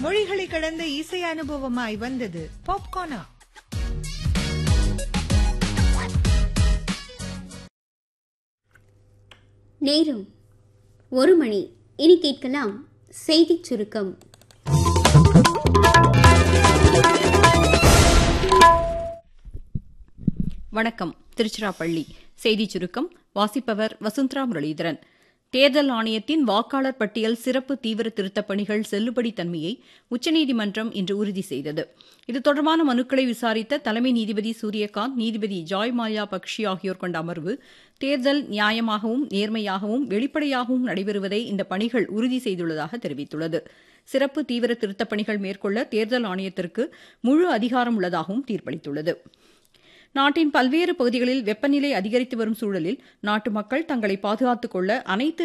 மொழிகளை கடந்த இசை அனுபவமாய் வந்தது பாப்கார்னா நேரம் ஒரு மணி இனி கேட்கலாம் செய்திச் சுருக்கம் வணக்கம் திருச்சிராப்பள்ளி செய்திச் சுருக்கம் வாசிப்பவர் வசுந்தரா முரளிதரன் தேர்தல் ஆணையத்தின் வாக்காளர் பட்டியல் சிறப்பு தீவிர திருத்தப் பணிகள் செல்லுபடித்தன்மையை உச்சநீதிமன்றம் இன்று உறுதி செய்தது இது தொடர்பான மனுக்களை விசாரித்த தலைமை நீதிபதி சூரியகாந்த் நீதிபதி ஜாய் மாயா பக்ஷி ஆகியோர் கொண்ட அமர்வு தேர்தல் நியாயமாகவும் நேர்மையாகவும் வெளிப்படையாகவும் நடைபெறுவதை இந்த பணிகள் உறுதி செய்துள்ளதாக தெரிவித்துள்ளது சிறப்பு தீவிர திருத்தப் பணிகள் மேற்கொள்ள தேர்தல் ஆணையத்திற்கு முழு அதிகாரம் உள்ளதாகவும் தீர்ப்பளித்துள்ளது நாட்டின் பல்வேறு பகுதிகளில் வெப்பநிலை அதிகரித்து வரும் சூழலில் நாட்டு மக்கள் தங்களை பாதுகாத்துக் கொள்ள அனைத்து